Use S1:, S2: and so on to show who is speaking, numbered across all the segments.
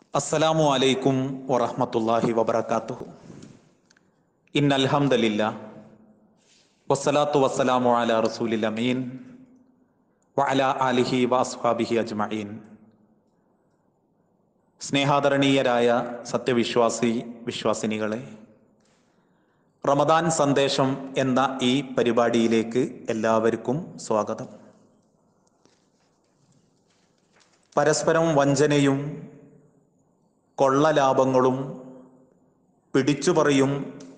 S1: അസ്സലാമു അലൈക്കും വറഹ്മത്തുള്ളാഹി വബറകാതുഹു ഇന്നൽ ഹംദലില്ലാ വസ്സലാത്തു വസ്സലാമു അലാ റസൂലിൽ അമീൻ വഅലാ ആലിഹി വഅസ്ഹാബിഹി അജ്മഈൻ സ്നേഹാദരണീയരായ സത്യവിശ്വാസി വിശ്വാസിനികളെ റമദാൻ സന്ദേശം എന്ന ഈ പരിപാടിയിലേക്ക് എല്ലാവർക്കും സ്വാഗതം പരസ്പരം വഞ്ചനയും കൊള്ളലാഭങ്ങളും പിടിച്ചുപറിയും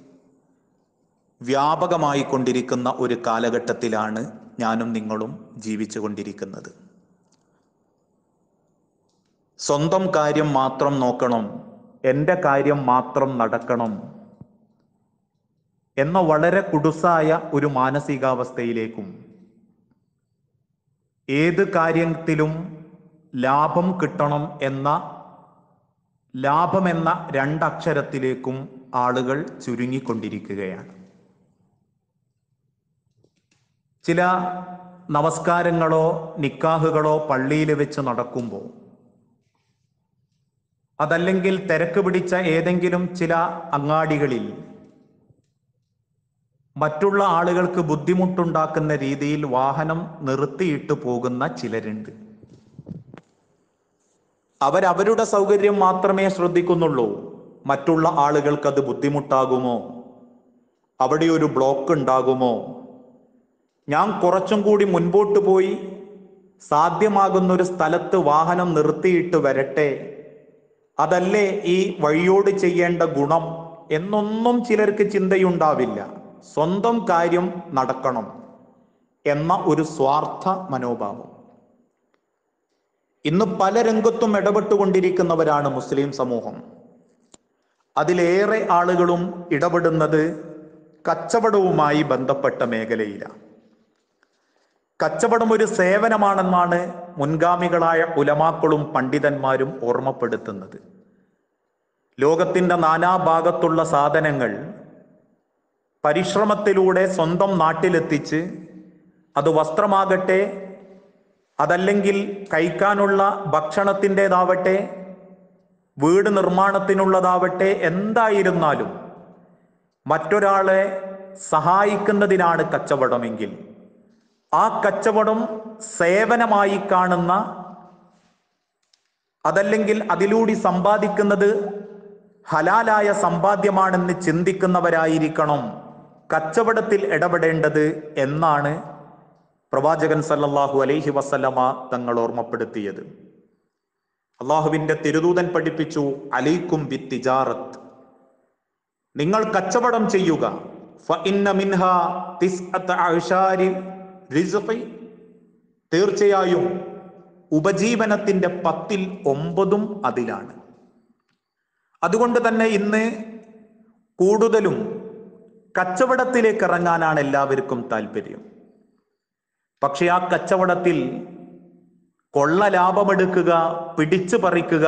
S1: വ്യാപകമായി കൊണ്ടിരിക്കുന്ന ഒരു കാലഘട്ടത്തിലാണ് ഞാനും നിങ്ങളും ജീവിച്ചു കൊണ്ടിരിക്കുന്നത് സ്വന്തം കാര്യം മാത്രം നോക്കണം എൻ്റെ കാര്യം മാത്രം നടക്കണം എന്ന വളരെ കുടുസായ ഒരു മാനസികാവസ്ഥയിലേക്കും ഏത് കാര്യത്തിലും ലാഭം കിട്ടണം എന്ന ലാഭമെന്ന രണ്ടക്ഷരത്തിലേക്കും ആളുകൾ ചുരുങ്ങിക്കൊണ്ടിരിക്കുകയാണ് ചില നമസ്കാരങ്ങളോ നിക്കാഹുകളോ പള്ളിയിൽ വെച്ച് നടക്കുമ്പോൾ അതല്ലെങ്കിൽ തിരക്ക് പിടിച്ച ഏതെങ്കിലും ചില അങ്ങാടികളിൽ മറ്റുള്ള ആളുകൾക്ക് ബുദ്ധിമുട്ടുണ്ടാക്കുന്ന രീതിയിൽ വാഹനം നിർത്തിയിട്ട് പോകുന്ന ചിലരുണ്ട് അവരവരുടെ സൗകര്യം മാത്രമേ ശ്രദ്ധിക്കുന്നുള്ളൂ മറ്റുള്ള ആളുകൾക്ക് അത് ബുദ്ധിമുട്ടാകുമോ അവിടെ ഒരു ബ്ലോക്ക് ഉണ്ടാകുമോ ഞാൻ കുറച്ചും കൂടി മുൻപോട്ട് പോയി സാധ്യമാകുന്ന ഒരു സ്ഥലത്ത് വാഹനം നിർത്തിയിട്ട് വരട്ടെ അതല്ലേ ഈ വഴിയോട് ചെയ്യേണ്ട ഗുണം എന്നൊന്നും ചിലർക്ക് ചിന്തയുണ്ടാവില്ല സ്വന്തം കാര്യം നടക്കണം എന്ന ഒരു സ്വാർത്ഥ മനോഭാവം ഇന്ന് പല രംഗത്തും ഇടപെട്ടുകൊണ്ടിരിക്കുന്നവരാണ് മുസ്ലിം സമൂഹം അതിലേറെ ആളുകളും ഇടപെടുന്നത് കച്ചവടവുമായി ബന്ധപ്പെട്ട മേഖലയിലാണ് കച്ചവടം ഒരു സേവനമാണെന്നാണ് മുൻഗാമികളായ ഉലമാക്കളും പണ്ഡിതന്മാരും ഓർമ്മപ്പെടുത്തുന്നത് ലോകത്തിന്റെ നാനാഭാഗത്തുള്ള സാധനങ്ങൾ പരിശ്രമത്തിലൂടെ സ്വന്തം നാട്ടിലെത്തിച്ച് അത് വസ്ത്രമാകട്ടെ അതല്ലെങ്കിൽ കഴിക്കാനുള്ള ഭക്ഷണത്തിൻ്റെതാവട്ടെ വീട് നിർമ്മാണത്തിനുള്ളതാവട്ടെ എന്തായിരുന്നാലും മറ്റൊരാളെ സഹായിക്കുന്നതിനാണ് കച്ചവടമെങ്കിൽ ആ കച്ചവടം സേവനമായി കാണുന്ന അതല്ലെങ്കിൽ അതിലൂടെ സമ്പാദിക്കുന്നത് ഹലാലായ സമ്പാദ്യമാണെന്ന് ചിന്തിക്കുന്നവരായിരിക്കണം കച്ചവടത്തിൽ ഇടപെടേണ്ടത് എന്നാണ് പ്രവാചകൻ സല്ലല്ലാഹു അലൈഹി വസല്ലമ തങ്ങൾ ഓർമ്മപ്പെടുത്തിയത് അള്ളാഹുവിന്റെ തിരുദൂതൻ പഠിപ്പിച്ചു അലൈക്കും ബി തിജാറത്ത് നിങ്ങൾ കച്ചവടം ചെയ്യുക ഫഇന്ന മിൻഹ തിസ്അത അഅ്ശാരി റിസ്ഖി തീർച്ചയായും ഉപജീവനത്തിന്റെ പത്തിൽ ഒമ്പതും അതിലാണ് അതുകൊണ്ട് തന്നെ ഇന്ന് കൂടുതലും കച്ചവടത്തിലേക്ക് ഇറങ്ങാനാണ് എല്ലാവർക്കും താല്പര്യം പക്ഷെ ആ കച്ചവടത്തിൽ കൊള്ള ലാഭമെടുക്കുക പിടിച്ചു പറിക്കുക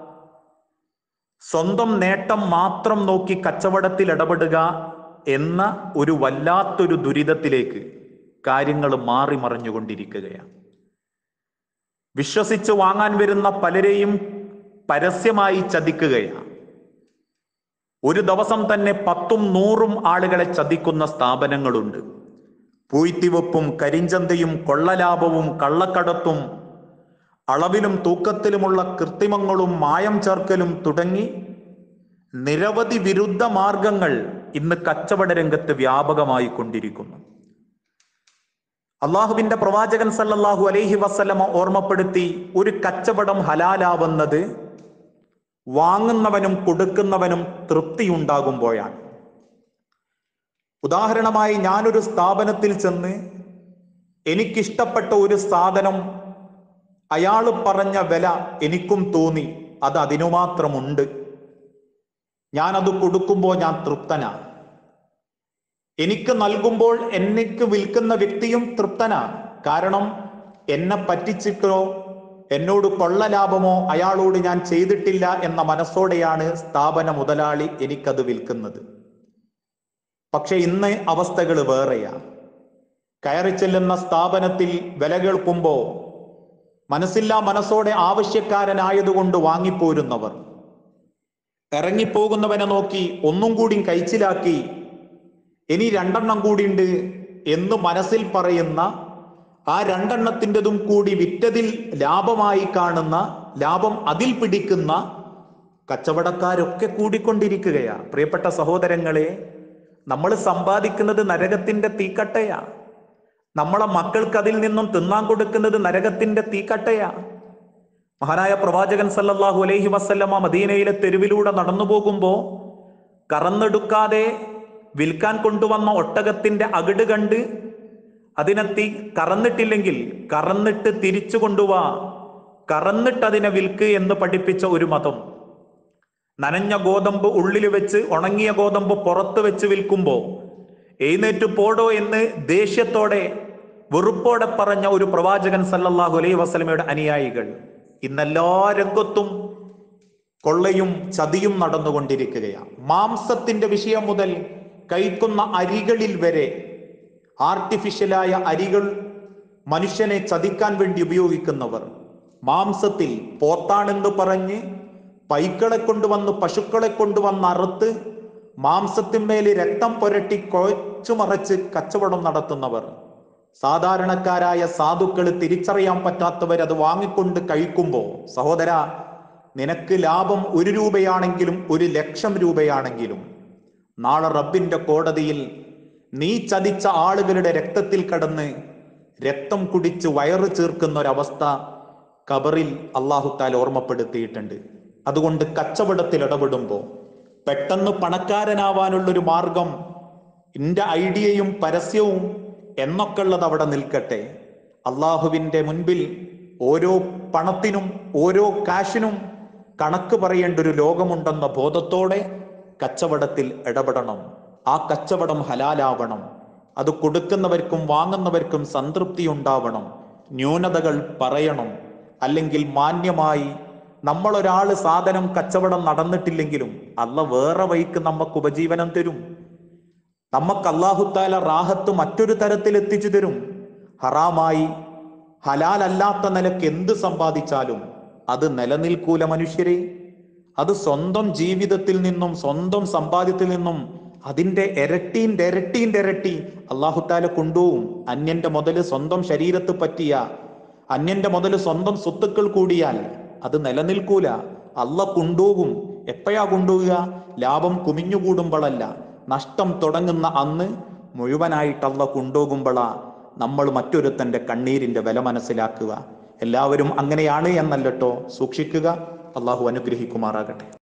S1: സ്വന്തം നേട്ടം മാത്രം നോക്കി കച്ചവടത്തിൽ ഇടപെടുക എന്ന ഒരു വല്ലാത്തൊരു ദുരിതത്തിലേക്ക് കാര്യങ്ങൾ മാറി മറിഞ്ഞുകൊണ്ടിരിക്കുകയാണ് വിശ്വസിച്ച് വാങ്ങാൻ വരുന്ന പലരെയും പരസ്യമായി ചതിക്കുകയാണ് ഒരു ദിവസം തന്നെ പത്തും നൂറും ആളുകളെ ചതിക്കുന്ന സ്ഥാപനങ്ങളുണ്ട് പൂയ്ത്തിവെപ്പും കരിഞ്ചന്തയും കൊള്ളലാഭവും കള്ളക്കടത്തും അളവിലും തൂക്കത്തിലുമുള്ള കൃത്രിമങ്ങളും മായം ചേർക്കലും തുടങ്ങി നിരവധി വിരുദ്ധ മാർഗങ്ങൾ ഇന്ന് കച്ചവട രംഗത്ത് വ്യാപകമായി കൊണ്ടിരിക്കുന്നു അള്ളാഹുവിന്റെ പ്രവാചകൻ സല്ലല്ലാഹു അലൈഹി വസല്ലമ ഓർമ്മപ്പെടുത്തി ഒരു കച്ചവടം ഹലാലാവുന്നത് വാങ്ങുന്നവനും കൊടുക്കുന്നവനും തൃപ്തിയുണ്ടാകുമ്പോഴാണ് ഉദാഹരണമായി ഞാനൊരു സ്ഥാപനത്തിൽ ചെന്ന് എനിക്കിഷ്ടപ്പെട്ട ഒരു സാധനം അയാൾ പറഞ്ഞ വില എനിക്കും തോന്നി അത് അതിനു മാത്രമുണ്ട് ഞാനത് കൊടുക്കുമ്പോൾ ഞാൻ തൃപ്തനാണ് എനിക്ക് നൽകുമ്പോൾ എനിക്ക് വിൽക്കുന്ന വ്യക്തിയും തൃപ്തനാണ് കാരണം എന്നെ പറ്റിച്ചിട്ടോ എന്നോട് കൊള്ള ലാഭമോ അയാളോട് ഞാൻ ചെയ്തിട്ടില്ല എന്ന മനസ്സോടെയാണ് സ്ഥാപന മുതലാളി എനിക്കത് വിൽക്കുന്നത് പക്ഷെ ഇന്ന് അവസ്ഥകൾ വേറെയാ കയറി ചെല്ലുന്ന സ്ഥാപനത്തിൽ വില കേൾക്കുമ്പോ മനസ്സില്ലാ മനസ്സോടെ ആവശ്യക്കാരനായതുകൊണ്ട് വാങ്ങിപ്പോരുന്നവർ ഇറങ്ങിപ്പോകുന്നവനെ നോക്കി ഒന്നും കൂടി കഴിച്ചിലാക്കി ഇനി രണ്ടെണ്ണം കൂടിയുണ്ട് എന്ന് മനസ്സിൽ പറയുന്ന ആ രണ്ടെണ്ണത്തിൻ്റെതും കൂടി വിറ്റതിൽ ലാഭമായി കാണുന്ന ലാഭം അതിൽ പിടിക്കുന്ന കച്ചവടക്കാരൊക്കെ കൂടിക്കൊണ്ടിരിക്കുകയാ പ്രിയപ്പെട്ട സഹോദരങ്ങളെ നമ്മൾ സമ്പാദിക്കുന്നത് നരകത്തിന്റെ തീക്കട്ടയാ നമ്മളെ മക്കൾക്ക് അതിൽ നിന്നും തിന്നാൻ കൊടുക്കുന്നത് നരകത്തിന്റെ തീക്കട്ടയാ മഹാനായ പ്രവാചകൻ സല്ലല്ലാഹു അലൈഹി വസല്ലമ മദീനയിലെ തെരുവിലൂടെ നടന്നു പോകുമ്പോ കറന്നെടുക്കാതെ വിൽക്കാൻ കൊണ്ടുവന്ന ഒട്ടകത്തിന്റെ അകിട് കണ്ട് അതിനെത്തി കറന്നിട്ടില്ലെങ്കിൽ കറന്നിട്ട് തിരിച്ചു കൊണ്ടുവാ കറന്നിട്ട് അതിനെ വിൽക്ക് എന്ന് പഠിപ്പിച്ച ഒരു മതം നനഞ്ഞ ഗോതമ്പ് ഉള്ളിൽ വെച്ച് ഉണങ്ങിയ ഗോതമ്പ് പുറത്ത് വെച്ച് വിൽക്കുമ്പോ എഴുന്നേറ്റ് പോടോ എന്ന് ദേഷ്യത്തോടെ വെറുപ്പോടെ പറഞ്ഞ ഒരു പ്രവാചകൻ സല്ലല്ലാഹു അലൈഹി വസല്ലമയുടെ അനുയായികൾ ഇന്നെല്ലാ രംഗത്തും കൊള്ളയും ചതിയും നടന്നുകൊണ്ടിരിക്കുകയാണ് മാംസത്തിന്റെ വിഷയം മുതൽ കഴിക്കുന്ന അരികളിൽ വരെ ആർട്ടിഫിഷ്യലായ അരികൾ മനുഷ്യനെ ചതിക്കാൻ വേണ്ടി ഉപയോഗിക്കുന്നവർ മാംസത്തിൽ പോത്താണെന്ന് പറഞ്ഞ് പൈക്കളെ കൊണ്ടുവന്ന് പശുക്കളെ കൊണ്ടുവന്ന് അറുത്ത് മാംസത്തിന്മേൽ രക്തം പുരട്ടി കുഴച്ചു മറച്ച് കച്ചവടം നടത്തുന്നവർ സാധാരണക്കാരായ സാധുക്കൾ തിരിച്ചറിയാൻ പറ്റാത്തവർ അത് വാങ്ങിക്കൊണ്ട് കഴിക്കുമ്പോൾ സഹോദര നിനക്ക് ലാഭം ഒരു രൂപയാണെങ്കിലും ഒരു ലക്ഷം രൂപയാണെങ്കിലും നാളെ റബ്ബിന്റെ കോടതിയിൽ നീ ചതിച്ച ആളുകളുടെ രക്തത്തിൽ കടന്ന് രക്തം കുടിച്ച് വയറ് ചീർക്കുന്ന ഒരവസ്ഥ ഖബറിൽ അള്ളാഹുത്താൽ ഓർമ്മപ്പെടുത്തിയിട്ടുണ്ട് അതുകൊണ്ട് കച്ചവടത്തിൽ ഇടപെടുമ്പോൾ പെട്ടെന്ന് പണക്കാരനാവാനുള്ളൊരു മാർഗം എൻ്റെ ഐഡിയയും പരസ്യവും എന്നൊക്കെ ഉള്ളത് അവിടെ നിൽക്കട്ടെ അള്ളാഹുവിൻ്റെ മുൻപിൽ ഓരോ പണത്തിനും ഓരോ കാശിനും കണക്ക് പറയേണ്ട ഒരു ലോകമുണ്ടെന്ന ബോധത്തോടെ കച്ചവടത്തിൽ ഇടപെടണം ആ കച്ചവടം ഹലാലാവണം അത് കൊടുക്കുന്നവർക്കും വാങ്ങുന്നവർക്കും സംതൃപ്തി ഉണ്ടാവണം ന്യൂനതകൾ പറയണം അല്ലെങ്കിൽ മാന്യമായി നമ്മളൊരാള് സാധനം കച്ചവടം നടന്നിട്ടില്ലെങ്കിലും അല്ല വേറെ വഴിക്ക് നമുക്ക് ഉപജീവനം തരും നമുക്ക് അള്ളാഹുത്താല റാഹത്ത് മറ്റൊരു തരത്തിൽ എത്തിച്ചു തരും ഹറാമായി ഹലാലല്ലാത്ത നിലക്ക് എന്ത് സമ്പാദിച്ചാലും അത് നിലനിൽക്കൂല മനുഷ്യരെ അത് സ്വന്തം ജീവിതത്തിൽ നിന്നും സ്വന്തം സമ്പാദ്യത്തിൽ നിന്നും അതിന്റെ ഇരട്ടീൻ്റെ ഇരട്ടീൻ്റെ ഇരട്ടി അള്ളാഹുത്താല കൊണ്ടുപോകും അന്യന്റെ മുതല് സ്വന്തം ശരീരത്ത് പറ്റിയ അന്യന്റെ മുതല് സ്വന്തം സ്വത്തുക്കൾ കൂടിയാൽ അത് നിലനിൽക്കൂല അല്ല കൊണ്ടുപോകും എപ്പോഴാ കൊണ്ടുപോവുക ലാഭം കുമിഞ്ഞുകൂടുമ്പോഴല്ല നഷ്ടം തുടങ്ങുന്ന അന്ന് മുഴുവനായിട്ട് അല്ല കൊണ്ടുപോകുമ്പോഴാ നമ്മൾ മറ്റൊരുത്തന്റെ കണ്ണീരിന്റെ വില മനസ്സിലാക്കുക എല്ലാവരും അങ്ങനെയാണ് എന്നല്ലട്ടോ സൂക്ഷിക്കുക അള്ളാഹു അനുഗ്രഹിക്കുമാറാകട്ടെ